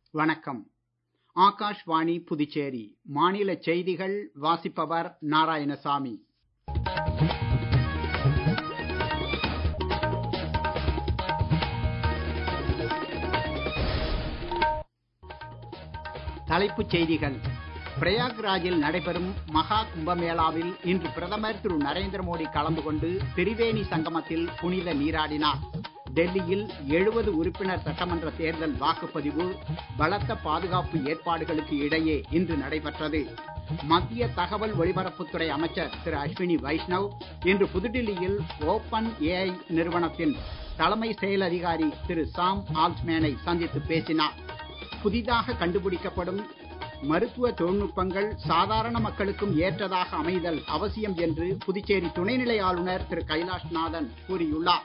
வணக்கம் ஆகாஷ்வாணி புதுச்சேரி மாநில செய்திகள் வாசிப்பவர் நாராயணசாமி தலைப்புச் செய்திகள் பிரயாக்ராஜில் நடைபெறும் மகா கும்பமேளாவில் இன்று பிரதமர் திரு நரேந்திர மோடி கலந்து கொண்டு திரிவேணி சங்கமத்தில் புனித நீராடினார் டெல்லியில் எழுபது உறுப்பினர் சட்டமன்ற தேர்தல் வாக்குப்பதிவு பலத்த பாதுகாப்பு ஏற்பாடுகளுக்கு இடையே இன்று நடைபெற்றது மத்திய தகவல் ஒலிபரப்புத்துறை அமைச்சர் திரு அஸ்வினி வைஷ்ணவ் இன்று புதுடில்லியில் ஓபன் ஏஐ நிறுவனத்தின் தலைமை செயல் அதிகாரி திரு சாம் ஆல்ட்மேனை சந்தித்து பேசினார் புதிதாக கண்டுபிடிக்கப்படும் மருத்துவ தொழில்நுட்பங்கள் சாதாரண மக்களுக்கும் ஏற்றதாக அமைதல் அவசியம் என்று புதுச்சேரி துணைநிலை ஆளுநர் திரு கைலாஷ்நாதன் கூறியுள்ளார்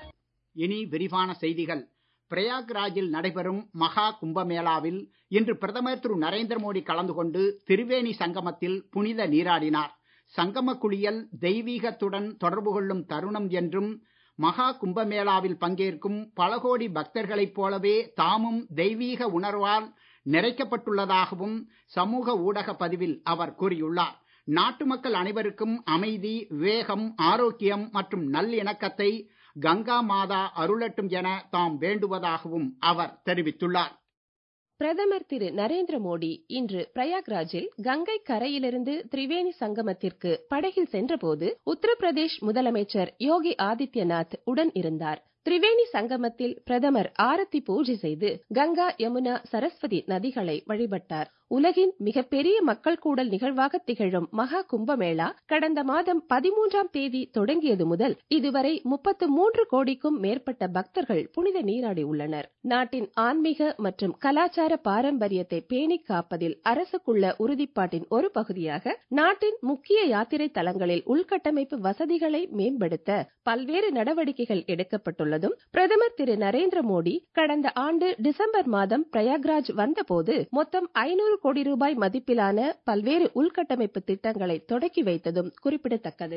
இனி விரிவான செய்திகள் பிரயாக்ராஜில் நடைபெறும் மகா கும்பமேளாவில் இன்று பிரதமர் திரு நரேந்திர மோடி கலந்து கொண்டு திரிவேணி சங்கமத்தில் புனித நீராடினார் சங்கம குளியல் தெய்வீகத்துடன் தொடர்பு கொள்ளும் தருணம் என்றும் மகா கும்பமேளாவில் பங்கேற்கும் பல கோடி பக்தர்களைப் போலவே தாமும் தெய்வீக உணர்வால் நிறைக்கப்பட்டுள்ளதாகவும் சமூக ஊடக பதிவில் அவர் கூறியுள்ளார் நாட்டு மக்கள் அனைவருக்கும் அமைதி வேகம் ஆரோக்கியம் மற்றும் நல்லிணக்கத்தை கங்கா மாதா அருளட்டும் என தாம் வேண்டுவதாகவும் அவர் தெரிவித்துள்ளார் பிரதமர் திரு நரேந்திர மோடி இன்று பிரயாக்ராஜில் கங்கை கரையிலிருந்து திரிவேணி சங்கமத்திற்கு படகில் சென்றபோது உத்தரப்பிரதேஷ் முதலமைச்சர் யோகி ஆதித்யநாத் உடன் இருந்தார் திரிவேணி சங்கமத்தில் பிரதமர் ஆரத்தி பூஜை செய்து கங்கா யமுனா சரஸ்வதி நதிகளை வழிபட்டார் உலகின் மிகப்பெரிய மக்கள் கூடல் நிகழ்வாக திகழும் மகா கும்பமேளா கடந்த மாதம் பதிமூன்றாம் தேதி தொடங்கியது முதல் இதுவரை முப்பத்து மூன்று கோடிக்கும் மேற்பட்ட பக்தர்கள் புனித நீராடி உள்ளனர் நாட்டின் ஆன்மீக மற்றும் கலாச்சார பாரம்பரியத்தை பேணி காப்பதில் அரசுக்குள்ள உறுதிப்பாட்டின் ஒரு பகுதியாக நாட்டின் முக்கிய யாத்திரை தலங்களில் உள்கட்டமைப்பு வசதிகளை மேம்படுத்த பல்வேறு நடவடிக்கைகள் எடுக்கப்பட்டுள்ளதும் பிரதமர் திரு நரேந்திர மோடி கடந்த ஆண்டு டிசம்பர் மாதம் பிரயாக்ராஜ் வந்தபோது மொத்தம் ஐநூறு கோடி ரூபாய் மதிப்பிலான பல்வேறு உள்கட்டமைப்பு திட்டங்களை தொடக்கி வைத்ததும் குறிப்பிடத்தக்கது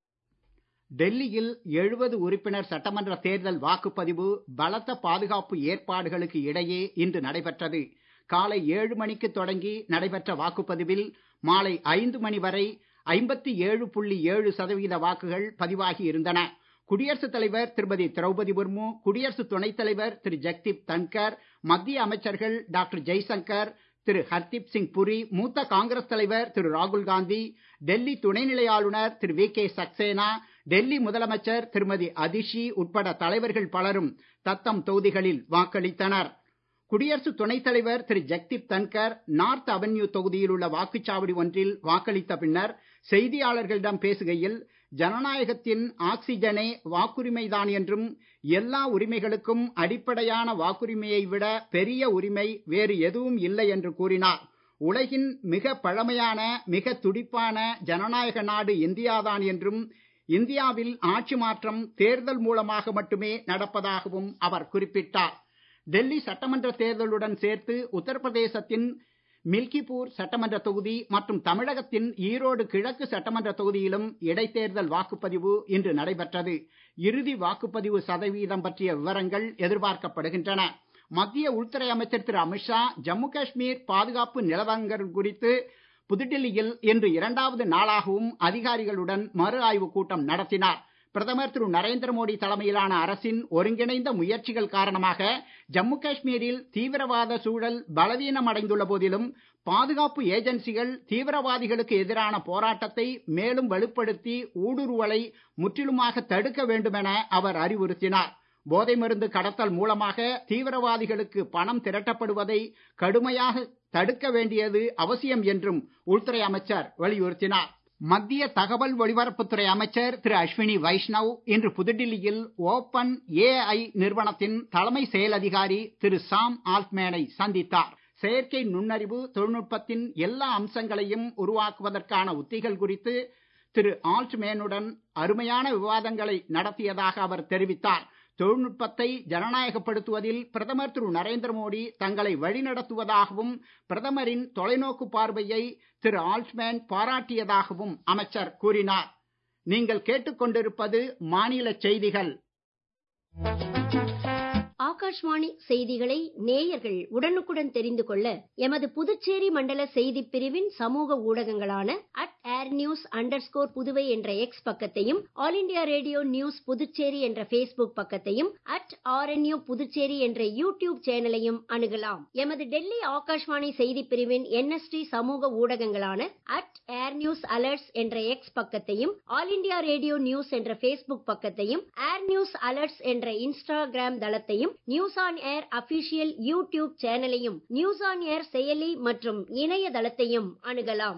டெல்லியில் எழுபது உறுப்பினர் சட்டமன்ற தேர்தல் வாக்குப்பதிவு பலத்த பாதுகாப்பு ஏற்பாடுகளுக்கு இடையே இன்று நடைபெற்றது காலை ஏழு மணிக்கு தொடங்கி நடைபெற்ற வாக்குப்பதிவில் மாலை ஐந்து மணி வரை ஐம்பத்தி ஏழு புள்ளி ஏழு சதவீத வாக்குகள் பதிவாகி இருந்தன குடியரசுத் தலைவர் திருமதி திரௌபதி முர்மு குடியரசு துணைத் தலைவர் திரு ஜெக்தீப் தன்கர் மத்திய அமைச்சர்கள் டாக்டர் ஜெய்சங்கர் திரு ஹர்தீப் சிங் புரி மூத்த காங்கிரஸ் தலைவர் திரு ராகுல் காந்தி டெல்லி துணைநிலை ஆளுநர் திரு வி கே சக்சேனா டெல்லி முதலமைச்சர் திருமதி அதிஷி உட்பட தலைவர்கள் பலரும் தத்தம் தொகுதிகளில் வாக்களித்தனர் குடியரசு துணைத் தலைவர் திரு ஜெக்தீப் தன்கர் நார்த் அவென்யூ தொகுதியில் உள்ள வாக்குச்சாவடி ஒன்றில் வாக்களித்த பின்னர் செய்தியாளர்களிடம் பேசுகையில் ஜனநாயகத்தின் ஆக்சிஜனே வாக்குரிமைதான் என்றும் எல்லா உரிமைகளுக்கும் அடிப்படையான வாக்குரிமையை விட பெரிய உரிமை வேறு எதுவும் இல்லை என்று கூறினார் உலகின் மிக பழமையான மிக துடிப்பான ஜனநாயக நாடு இந்தியாதான் என்றும் இந்தியாவில் ஆட்சி மாற்றம் தேர்தல் மூலமாக மட்டுமே நடப்பதாகவும் அவர் குறிப்பிட்டார் டெல்லி சட்டமன்ற தேர்தலுடன் சேர்த்து உத்தரப்பிரதேசத்தின் மில்கிபூர் சட்டமன்ற தொகுதி மற்றும் தமிழகத்தின் ஈரோடு கிழக்கு சட்டமன்ற தொகுதியிலும் இடைத்தேர்தல் வாக்குப்பதிவு இன்று நடைபெற்றது இறுதி வாக்குப்பதிவு சதவீதம் பற்றிய விவரங்கள் எதிர்பார்க்கப்படுகின்றன மத்திய உள்துறை அமைச்சர் திரு அமித்ஷா ஜம்மு காஷ்மீர் பாதுகாப்பு நிலவரங்கள் குறித்து புதுடில்லியில் இன்று இரண்டாவது நாளாகவும் அதிகாரிகளுடன் மறு ஆய்வு கூட்டம் நடத்தினார் பிரதமர் திரு நரேந்திர மோடி தலைமையிலான அரசின் ஒருங்கிணைந்த முயற்சிகள் காரணமாக ஜம்மு காஷ்மீரில் தீவிரவாத சூழல் பலவீனம் அடைந்துள்ள போதிலும் பாதுகாப்பு ஏஜென்சிகள் தீவிரவாதிகளுக்கு எதிரான போராட்டத்தை மேலும் வலுப்படுத்தி ஊடுருவலை முற்றிலுமாக தடுக்க வேண்டும் என அவர் அறிவுறுத்தினார் போதை மருந்து கடத்தல் மூலமாக தீவிரவாதிகளுக்கு பணம் திரட்டப்படுவதை கடுமையாக தடுக்க வேண்டியது அவசியம் என்றும் உள்துறை அமைச்சர் வலியுறுத்தினார் மத்திய தகவல் ஒலிபரப்புத்துறை அமைச்சர் திரு அஸ்வினி வைஷ்ணவ் இன்று புதுடில்லியில் ஓபன் ஏஐ நிறுவனத்தின் தலைமை செயல் அதிகாரி திரு சாம் ஆல்ட்மேனை சந்தித்தார் செயற்கை நுண்ணறிவு தொழில்நுட்பத்தின் எல்லா அம்சங்களையும் உருவாக்குவதற்கான உத்திகள் குறித்து திரு ஆல்ட்மேனுடன் அருமையான விவாதங்களை நடத்தியதாக அவர் தெரிவித்தார் தொழில்நுட்பத்தை ஜனநாயகப்படுத்துவதில் பிரதமர் திரு நரேந்திர மோடி தங்களை வழிநடத்துவதாகவும் பிரதமரின் தொலைநோக்கு பார்வையை திரு ஆல்ட்மேன் பாராட்டியதாகவும் அமைச்சர் கூறினார் நீங்கள் கேட்டுக்கொண்டிருப்பது மாநில செய்திகள் ஆகாஷ்வாணி செய்திகளை நேயர்கள் உடனுக்குடன் தெரிந்து கொள்ள எமது புதுச்சேரி மண்டல செய்திப் பிரிவின் சமூக ஊடகங்களான at air news under Puduvai என்ற எக்ஸ் பக்கத்தையும் all India radio news Puducherry என்ற ஃபேஸ்புக் பக்கத்தையும் அட் ஆர்என்யூ புதுச்சேரி என்ற யூடியூப் சேனலையும் அணுகலாம் எமது டெல்லி ஆகாஷ்வாணி செய்திப் பிரிவின் என்எஸ்டி சமூக ஊடகங்களான அட் ஏர் நியூஸ் அலர்ட்ஸ் என்ற எக்ஸ் பக்கத்தையும் ஆல் இண்டியா ரேடியோ நியூஸ் என்ற ஃபேஸ்புக் பக்கத்தையும் ஏர் நியூஸ் அலர்ட்ஸ் என்ற இன்ஸ்டாகிராம் தளத்தையும் news on air official YouTube சேனலையும் நியூஸ் ஆன் ஏர் செயலி மற்றும் இணையதளத்தையும் அணுகலாம்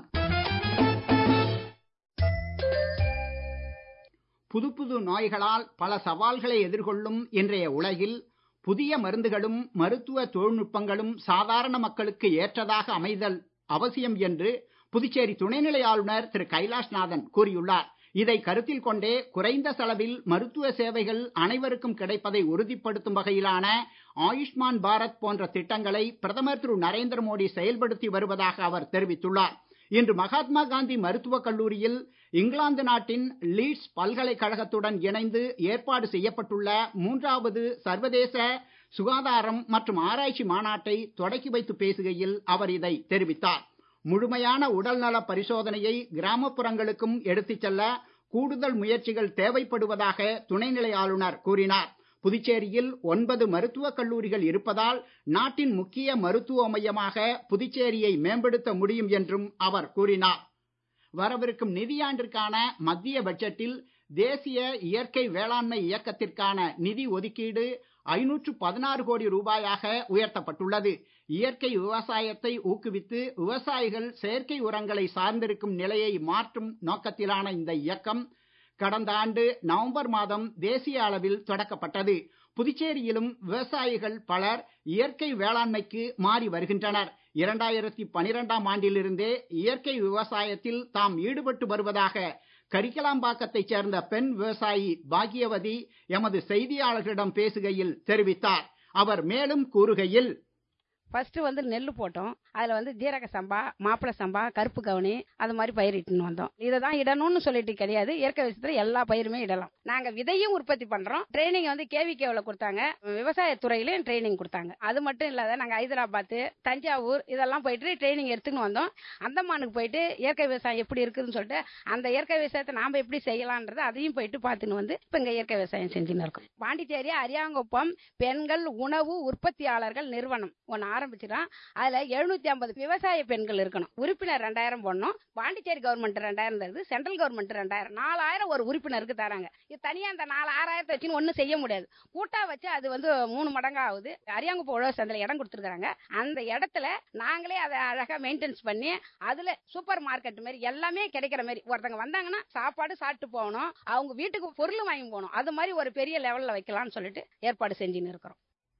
புது புது நோய்களால் பல சவால்களை எதிர்கொள்ளும் இன்றைய உலகில் புதிய மருந்துகளும் மருத்துவ தொழில்நுட்பங்களும் சாதாரண மக்களுக்கு ஏற்றதாக அமைதல் அவசியம் என்று புதுச்சேரி துணைநிலை ஆளுநர் திரு கைலாஷ்நாதன் கூறியுள்ளார் இதை கருத்தில் கொண்டே குறைந்த செலவில் மருத்துவ சேவைகள் அனைவருக்கும் கிடைப்பதை உறுதிப்படுத்தும் வகையிலான ஆயுஷ்மான் பாரத் போன்ற திட்டங்களை பிரதமர் திரு நரேந்திர மோடி செயல்படுத்தி வருவதாக அவர் தெரிவித்துள்ளார் இன்று மகாத்மா காந்தி மருத்துவக் கல்லூரியில் இங்கிலாந்து நாட்டின் லீட்ஸ் பல்கலைக்கழகத்துடன் இணைந்து ஏற்பாடு செய்யப்பட்டுள்ள மூன்றாவது சர்வதேச சுகாதாரம் மற்றும் ஆராய்ச்சி மாநாட்டை தொடக்கி வைத்து பேசுகையில் அவர் இதை தெரிவித்தார் முழுமையான உடல்நல பரிசோதனையை கிராமப்புறங்களுக்கும் எடுத்துச் செல்ல கூடுதல் முயற்சிகள் தேவைப்படுவதாக துணைநிலை ஆளுநர் கூறினார் புதுச்சேரியில் ஒன்பது மருத்துவக் கல்லூரிகள் இருப்பதால் நாட்டின் முக்கிய மருத்துவ மையமாக புதுச்சேரியை மேம்படுத்த முடியும் என்றும் அவர் கூறினார் வரவிருக்கும் நிதியாண்டிற்கான மத்திய பட்ஜெட்டில் தேசிய இயற்கை வேளாண்மை இயக்கத்திற்கான நிதி ஒதுக்கீடு ஐநூற்று பதினாறு கோடி ரூபாயாக உயர்த்தப்பட்டுள்ளது இயற்கை விவசாயத்தை ஊக்குவித்து விவசாயிகள் செயற்கை உரங்களை சார்ந்திருக்கும் நிலையை மாற்றும் நோக்கத்திலான இந்த இயக்கம் கடந்த ஆண்டு நவம்பர் மாதம் தேசிய அளவில் தொடக்கப்பட்டது புதுச்சேரியிலும் விவசாயிகள் பலர் இயற்கை வேளாண்மைக்கு மாறி வருகின்றனர் இரண்டாயிரத்தி பனிரெண்டாம் ஆண்டிலிருந்தே இயற்கை விவசாயத்தில் தாம் ஈடுபட்டு வருவதாக கரிக்கலாம்பாக்கத்தைச் சேர்ந்த பெண் விவசாயி பாக்யவதி எமது செய்தியாளர்களிடம் பேசுகையில் தெரிவித்தார் அவர் மேலும் கூறுகையில் ஃபர்ஸ்ட் வந்து நெல் போட்டோம் அதுல வந்து ஜீரக சம்பா மாப்பிள சம்பா கருப்பு கவுனி அது மாதிரி பயிரிட்டுன்னு வந்தோம் இதை தான் இடணும்னு சொல்லிட்டு கிடையாது இயற்கை விஷயத்துல எல்லா பயிருமே இடலாம் நாங்க விதையும் உற்பத்தி பண்றோம் ட்ரைனிங் வந்து கேவிகேவில் கொடுத்தாங்க விவசாய துறையிலையும் ட்ரைனிங் கொடுத்தாங்க அது மட்டும் இல்லாத நாங்க ஹைதராபாத் தஞ்சாவூர் இதெல்லாம் போயிட்டு ட்ரைனிங் எடுத்துன்னு வந்தோம் அந்தமானுக்கு போயிட்டு இயற்கை விவசாயம் எப்படி இருக்குதுன்னு சொல்லிட்டு அந்த இயற்கை விவசாயத்தை நாம எப்படி செய்யலான்றது அதையும் போயிட்டு பார்த்துன்னு வந்து இப்ப இங்க இயற்கை விவசாயம் செஞ்சுன்னு இருக்கோம் பாண்டிச்சேரி அரியாங்குப்பம் பெண்கள் உணவு உற்பத்தியாளர்கள் நிறுவனம் ஒன்னு ஆரம்பிச்சிடும் அதுல எழுநூத்தி ஐம்பது விவசாய பெண்கள் இருக்கணும் உறுப்பினர் ரெண்டாயிரம் போடணும் பாண்டிச்சேரி கவர்மெண்ட் ரெண்டாயிரம் தருது சென்ட்ரல் கவர்மெண்ட் ரெண்டாயிரம் நாலாயிரம் ஒரு உறுப்பினருக்கு தராங்க இது தனியா அந்த நாலு ஆறாயிரத்தை வச்சுன்னு ஒன்னும் செய்ய முடியாது கூட்டா வச்சு அது வந்து மூணு மடங்கா ஆகுது அரியாங்குப்ப உழவு சந்தையில இடம் கொடுத்துருக்காங்க அந்த இடத்துல நாங்களே அதை அழகா மெயின்டெனன்ஸ் பண்ணி அதுல சூப்பர் மார்க்கெட் மாதிரி எல்லாமே கிடைக்கிற மாதிரி ஒருத்தங்க வந்தாங்கன்னா சாப்பாடு சாப்பிட்டு போகணும் அவங்க வீட்டுக்கு பொருள் வாங்கி போகணும் அது மாதிரி ஒரு பெரிய லெவல்ல வைக்கலாம்னு சொல்லிட்டு ஏற்பாடு செஞ்சுன்னு இருக்கிறோம்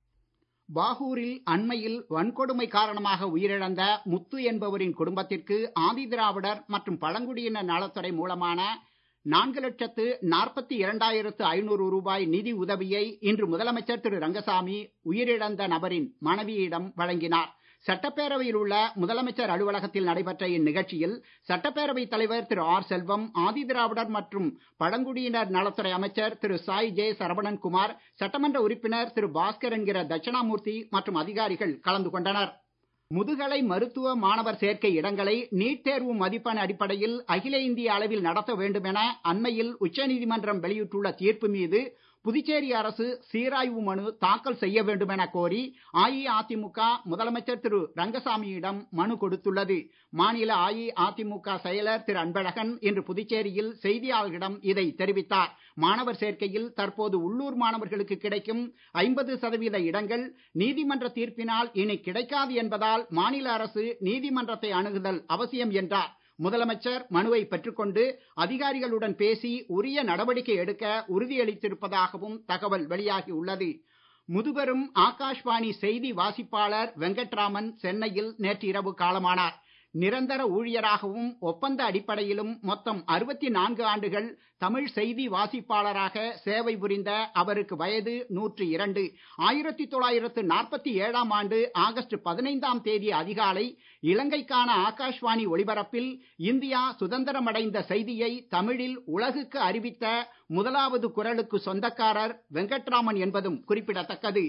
பாகூரில் அண்மையில் வன்கொடுமை காரணமாக உயிரிழந்த முத்து என்பவரின் குடும்பத்திற்கு ஆதிதிராவிடர் மற்றும் பழங்குடியினர் நலத்துறை மூலமான நான்கு லட்சத்து நாற்பத்தி இரண்டாயிரத்து ஐநூறு ரூபாய் நிதி உதவியை இன்று முதலமைச்சர் திரு ரங்கசாமி உயிரிழந்த நபரின் மனைவியிடம் வழங்கினார் சட்டப்பேரவையில் உள்ள முதலமைச்சர் அலுவலகத்தில் நடைபெற்ற இந்நிகழ்ச்சியில் சட்டப்பேரவைத் தலைவர் திரு ஆர் செல்வம் ஆதிதிராவிடர் மற்றும் பழங்குடியினர் நலத்துறை அமைச்சர் திரு சாய் ஜே சரவணன்குமார் சட்டமன்ற உறுப்பினர் திரு பாஸ்கர் என்கிற தட்சிணாமூர்த்தி மற்றும் அதிகாரிகள் கலந்து கொண்டனர் முதுகலை மருத்துவ மாணவர் சேர்க்கை இடங்களை நீட் தேர்வு மதிப்பெண் அடிப்படையில் அகில இந்திய அளவில் நடத்த வேண்டும் என அண்மையில் உச்சநீதிமன்றம் வெளியிட்டுள்ள தீர்ப்பு மீது புதுச்சேரி அரசு சீராய்வு மனு தாக்கல் செய்ய வேண்டும் என கோரி அஇஅதிமுக முதலமைச்சர் திரு ரங்கசாமியிடம் மனு கொடுத்துள்ளது மாநில அஇஅதிமுக செயலர் திரு அன்பழகன் இன்று புதுச்சேரியில் செய்தியாளர்களிடம் இதை தெரிவித்தார் மாணவர் சேர்க்கையில் தற்போது உள்ளூர் மாணவர்களுக்கு கிடைக்கும் ஐம்பது சதவீத இடங்கள் நீதிமன்ற தீர்ப்பினால் இனி கிடைக்காது என்பதால் மாநில அரசு நீதிமன்றத்தை அணுகுதல் அவசியம் என்றார் முதலமைச்சர் மனுவை பெற்றுக்கொண்டு அதிகாரிகளுடன் பேசி உரிய நடவடிக்கை எடுக்க உறுதியளித்திருப்பதாகவும் தகவல் வெளியாகி உள்ளது முதுபெரும் ஆகாஷ்வாணி செய்தி வாசிப்பாளர் வெங்கட்ராமன் சென்னையில் நேற்று இரவு காலமானார் நிரந்தர ஊழியராகவும் ஒப்பந்த அடிப்படையிலும் மொத்தம் அறுபத்தி நான்கு ஆண்டுகள் தமிழ் செய்தி வாசிப்பாளராக சேவை புரிந்த அவருக்கு வயது நூற்று இரண்டு ஆயிரத்தி தொள்ளாயிரத்து நாற்பத்தி ஏழாம் ஆண்டு ஆகஸ்ட் பதினைந்தாம் தேதி அதிகாலை இலங்கைக்கான ஆகாஷ்வாணி ஒளிபரப்பில் இந்தியா சுதந்திரமடைந்த செய்தியை தமிழில் உலகுக்கு அறிவித்த முதலாவது குரலுக்கு சொந்தக்காரர் வெங்கட்ராமன் என்பதும் குறிப்பிடத்தக்கது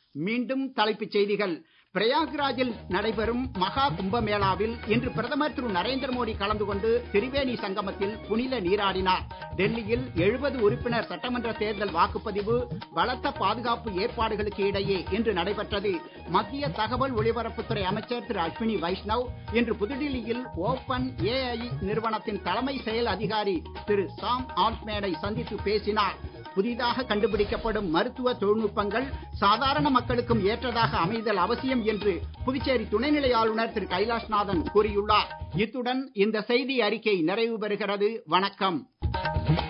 மீண்டும் தலைப்புச் செய்திகள் பிரயாக்ராஜில் நடைபெறும் மகா கும்பமேளாவில் இன்று பிரதமர் திரு நரேந்திர மோடி கலந்து கொண்டு திரிவேணி சங்கமத்தில் புனித நீராடினார் டெல்லியில் எழுபது உறுப்பினர் சட்டமன்ற தேர்தல் வாக்குப்பதிவு பலத்த பாதுகாப்பு ஏற்பாடுகளுக்கு இடையே இன்று நடைபெற்றது மத்திய தகவல் ஒலிபரப்புத்துறை அமைச்சர் திரு அஸ்வினி வைஷ்ணவ் இன்று புதுடில்லியில் ஓபன் ஏஐ நிறுவனத்தின் தலைமை செயல் அதிகாரி திரு சாம் ஆல்ட்மேனை சந்தித்து பேசினார் புதிதாக கண்டுபிடிக்கப்படும் மருத்துவ தொழில்நுட்பங்கள் சாதாரண மக்களுக்கும் ஏற்றதாக அமைதல் அவசியம் என்று புதுச்சேரி துணைநிலை ஆளுநர் திரு கைலாஷ்நாதன் கூறியுள்ளார் இத்துடன் இந்த செய்தி அறிக்கை நிறைவு பெறுகிறது வணக்கம்